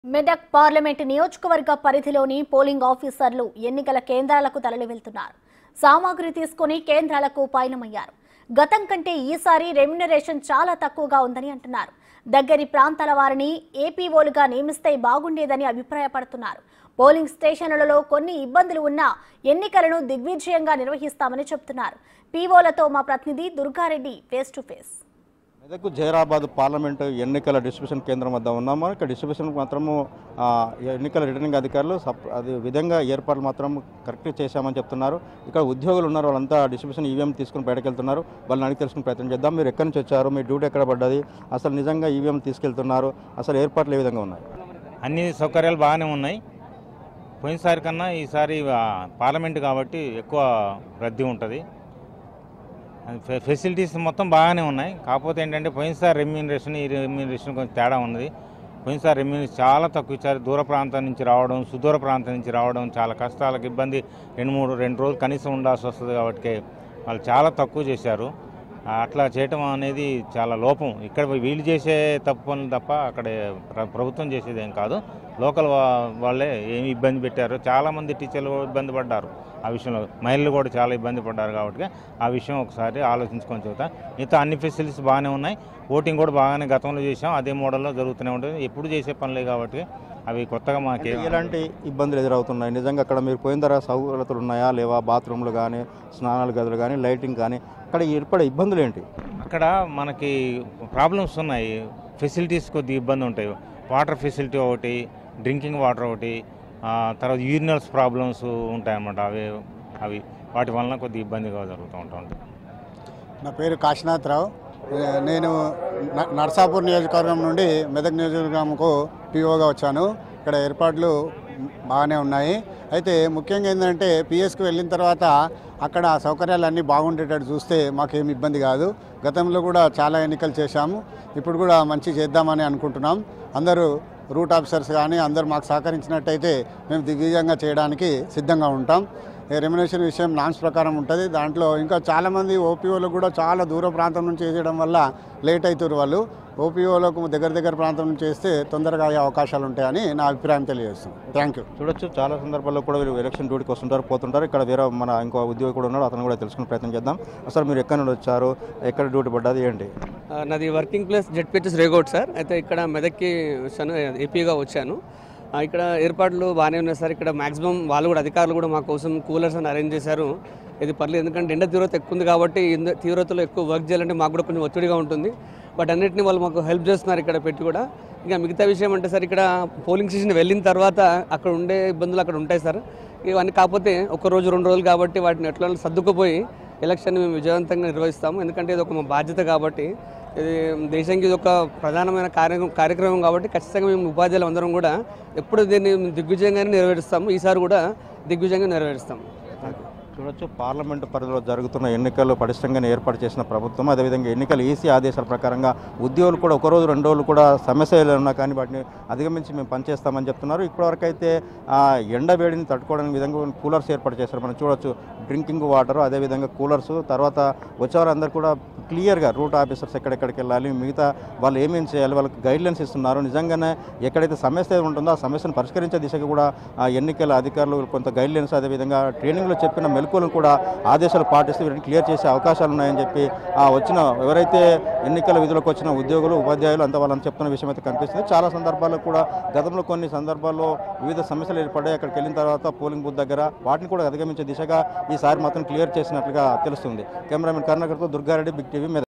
Medak parliament నియోజకవర్గ పరిధిలోని polling ఆఫీసర్లు ఎన్నికల కేంద్రాలకు తరలి వెళ్తున్నారు సామాగ్రి తీసుకుని కేంద్రాలకు పయనమయ్యారు గతం కంటే ఈసారి రెమ్యునరేషన్ చాలా తక్కువగా ఉందని అంటున్నారు దగ్గరి ప్రాంతాల వారిని ఏపీఓలుగా నియమిస్తే బాగుండేదని అభిప్రాయపడుతున్నారు పోలింగ్ స్టేషన్లలో కొన్ని ఇబ్బందులు ఉన్నా ఎన్నికలను దిగ్విజయంగా నిర్వహిస్తామని చెబుతున్నారు పీఓలతో మా ప్రతినిధి Durgareddy face to face Medak Zaheerabad parliament ఎన్నికల డిస్ట్రిబ్యూషన్ కేంద్రం వద్ద ఉన్నాము ఇక్కడ డిస్ట్రిబ్యూషన్ మాత్రము ఆ, ఎన్నికల రిటర్నింగ్ అధికారులు సప్ అది విధంగా ఏర్పాట్లు మాత్రం కరెక్ట్ చేశామని చెప్తున్నారు ఇక్కడ ఉద్యోగులు ఉన్నారు వాళ్ళంతా డిస్ట్రిబ్యూషన్ ఈవీఎం తీసుకుని బయటకు వెళ్తున్నారు వాళ్ళని అడిగి తెలుసుకునే ప్రయత్నం చేద్దాం మీరు ఎక్కడి నుంచి వచ్చారు మీ డ్యూటీ ఎక్కడ పడ్డది అసలు నిజంగా ఈవీఎం తీసుకెళ్తున్నారు అసలు ఏర్పాట్లు ఏ విధంగా ఉన్నాయి అన్ని సౌకర్యాలు బాగానే ఉన్నాయి పోయినసారి కన్నా ఈసారి ఆ, పార్లమెంట్ కాబట్టి ఎక్కువ రద్దీ ఉంటుంది అది ఫె- ఫెసిలిటీస్ మొత్తం బాగానే ఉన్నాయి కాకపోతే ఏంటంటే పోయినసారి రెమ్యూనరేషన్ ఈ రెమ్యూనరేషన్ కొంచెం తేడా ఉన్నది పోయినసారి రెమ్యూనరేషన్ చాలా తక్కువ ఇచ్చారు దూర ప్రాంతం నుంచి రావడం సుదూర ప్రాంతం నుంచి రావడం చాలా కష్టాలకు ఇబ్బంది రెండు మూడు రెండు రోజులు కనీసం ఉండాల్సి వస్తుంది కాబట్టి వాళ్ళు చాలా తక్కువ చేశారు ఆ, అట్లా చేయటం అనేది చాలా లోపం ఇక్కడ వీళ్ళు చేసే తప్పు పనులు తప్ప అక్కడ ప్ర- ప్రభుత్వం చేసేది ఏం కాదు లోకల్ వా- వాళ్ళే ఏమి ఇబ్బంది పెట్టారు చాలామంది టీచర్లు కూడా ఇబ్బంది పడ్డారు ఆ విషయంలో మహిళలు కూడా చాలా ఇబ్బంది పడ్డారు కాబట్టి ఆ విషయం ఒకసారి ఆలోచించుకొని చెబుతా మిగతా అన్ని ఫెసిలిటీస్ బాగానే ఉన్నాయి ఓటింగ్ కూడా బాగానే గతంలో చేసాం అదే మోడల్లో జరుగుతూనే ఉంటుంది ఎప్పుడు చేసే పనులే కాబట్టి అవి కొత్తగా మాకే ఎలాంటి ఇబ్బందులు ఎదురవుతున్నాయి నిజంగా అక్కడ మీరు పోయిన తర్వాత సౌకర్యతలు ఉన్నాయా లేవా బాత్రూమ్లు కానీ స్నానాల గదులు కానీ లైటింగ్ కానీ అక్కడ ఏర్పడే ఇబ్బందులు ఏంటి అక్కడ మనకి ప్రాబ్లమ్స్ ఉన్నాయి ఫెసిలిటీస్ కొద్దిగా ఇబ్బంది ఉంటాయి వాటర్ ఫెసిలిటీ ఒకటి డ్రింకింగ్ వాటర్ ఒకటి ఆ, తర్వాత యూరినల్స్ ప్రాబ్లమ్స్ ఉంటాయన్నమాట అవి అవి వాటి వలన కొద్దిగా ఇబ్బందిగా జరుగుతూ ఉంటుంది నా పేరు కాశీనాథరావు ఏ, నేను న- నర్సాపూర్ నియోజకవర్గం నుండి మెదక్ నియోజకవర్గంకు పిఓగా వచ్చాను ఇక్కడ ఏర్పాట్లు బాగానే ఉన్నాయి అయితే ముఖ్యంగా ఏంటంటే పిఎస్కి వెళ్ళిన తర్వాత అక్కడ సౌకర్యాలన్నీ బాగుండేటట్టు చూస్తే మాకేం ఇబ్బంది కాదు గతంలో కూడా చాలా ఎన్నికలు చేశాము ఇప్పుడు కూడా మంచి చేద్దామని అనుకుంటున్నాం అందరూ రూట్ ఆఫీసర్స్ కానీ అందరూ మాకు సహకరించినట్టయితే మేము దిగ్విజయంగా చేయడానికి సిద్ధంగా ఉంటాం ఈ రెమ్యునేషన్ విషయం నామ్స్ ప్రకారం ఉంటుంది దాంట్లో ఇంకా చాలామంది ఓపీఓలు కూడా చాలా దూర ప్రాంతం నుంచి చేయడం వల్ల లేట్ అవుతారు వాళ్ళు ఓపీఓలకు దగ్గర దగ్గర ప్రాంతం నుంచి చేస్తే తొందరగా అయ్యే అవకాశాలు ఉంటాయని నా అభిప్రాయం తెలియజేస్తుంది థ్యాంక్ యూ చూడొచ్చు చాలా సందర్భాల్లో కూడా వీళ్ళు ఎలక్షన్ డ్యూటీకి వస్తుంటారు పోతుంటారు ఇక్కడ వేరే మన ఇంకో ఉద్యోగి కూడా ఉన్నాడు అతను కూడా తెలుసుకునే ప్రయత్నం చేద్దాం అసలు మీరు ఎక్కడి నుండి వచ్చారు ఎక్కడ డ్యూటీ పడ్డది ఏంటి ఆ, నాది working place ZPHS Regode sir అయితే ఇక్కడ మెదక్కి వచ్చాను ఏపీగా వచ్చాను ఆ, ఇక్కడ ఏర్పాట్లు బాగానే ఉన్నాయి సార్ ఇక్కడ మాక్సిమం వాళ్ళు కూడా అధికారులు కూడా మా కోసం కూలర్స్ అని అరేంజ్ చేశారు ఇది పర్లేదు ఎందుకంటే ఎండ తీవ్రత ఎక్కువ ఉంది కాబట్టి ఎండ తీవ్రతలో ఎక్కువ వర్క్ చేయాలంటే మాకు కూడా కొంచెం ఒత్తిడిగా ఉంటుంది బట్ అన్నిటిని వాళ్ళు మాకు హెల్ప్ చేస్తున్నారు ఇక్కడ పెట్టి కూడా ఇంకా మిగతా విషయం అంటే సార్ ఇక్కడ పోలింగ్ స్టేషన్ వెళ్ళిన తర్వాత అక్కడ ఉండే ఇబ్బందులు అక్కడ ఉంటాయి సార్ ఇవన్నీ కాకపోతే ఒక రోజు రెండు రోజులు కాబట్టి వాటిని ఎట్లా సర్దుకుపోయి ఎలక్షన్ మేము విజయవంతంగా నిర్వహిస్తాము ఎందుకంటే ఇది ఒక మా బాధ్యత కాబట్టి ఇది దేశానికి ఇది ఒక ప్రధానమైన కార్యక్రమం కార్యక్రమం కాబట్టి ఖచ్చితంగా మేము ఉపాధ్యాయులు అందరం కూడా ఎప్పుడు దీన్ని దిగ్విజయంగానే నెరవేరుస్తాము ఈసారి కూడా దిగ్విజయంగా నెరవేరుస్తాము చూడొచ్చు పార్లమెంటు పరిధిలో జరుగుతున్న ఎన్నికలు పటిష్టంగానే ఏర్పాటు చేసిన ప్రభుత్వం అదేవిధంగా ఎన్నికల ఈసీ ఆదేశాల ప్రకారంగా ఉద్యోగులు కూడా ఒక రోజు రెండు రోజులు కూడా సమస్యలు ఉన్నా కానీ వాటిని అధిగమించి మేము పనిచేస్తామని చెప్తున్నారు ఇప్పటివరకు అయితే ఆ, ఎండ వేడిని తట్టుకోవడానికి విధంగా కూలర్స్ ఏర్పాటు చేశారు మనం చూడొచ్చు డ్రింకింగ్ వాటర్ అదేవిధంగా కూలర్స్ తర్వాత వచ్చేవారందరూ కూడా క్లియర్గా రూట్ ఆఫీసర్స్ ఎక్కడెక్కడికి వెళ్ళాలి మిగతా వాళ్ళు ఏమేం చేయాలి వాళ్ళకి గైడ్లైన్స్ ఇస్తున్నారు నిజంగానే ఎక్కడైతే సమస్య ఉంటుందో ఆ సమస్యను పరిష్కరించే దిశగా కూడా ఆ ఎన్నికల అధికారులు కొంత గైడ్లైన్స్ అదేవిధంగా ట్రైనింగ్లో చెప్పిన మెలకువలను కూడా ఆదేశాలు పాటిస్తూ వీటిని క్లియర్ చేసే అవకాశాలు ఉన్నాయని చెప్పి ఆ వచ్చిన ఎవరైతే ఎన్నికల విధులకు వచ్చిన ఉద్యోగులు ఉపాధ్యాయులు అంతా వాళ్ళని చెప్తున్న విషయం అయితే కనిపిస్తుంది చాలా సందర్భాల్లో కూడా గతంలో కొన్ని సందర్భాల్లో వివిధ సమస్యలు ఏర్పడ్డాయి అక్కడికి వెళ్ళిన తర్వాత పోలింగ్ బూత్ దగ్గర వాటిని కూడా అధిగమించే దిశగా ఈసారి మాత్రం క్లియర్ చేసినట్లుగా తెలుస్తుంది కెమెరామెన్ కర్ణాకర్తో దుర్గారెడ్డి బిగ్ టీవీ మీద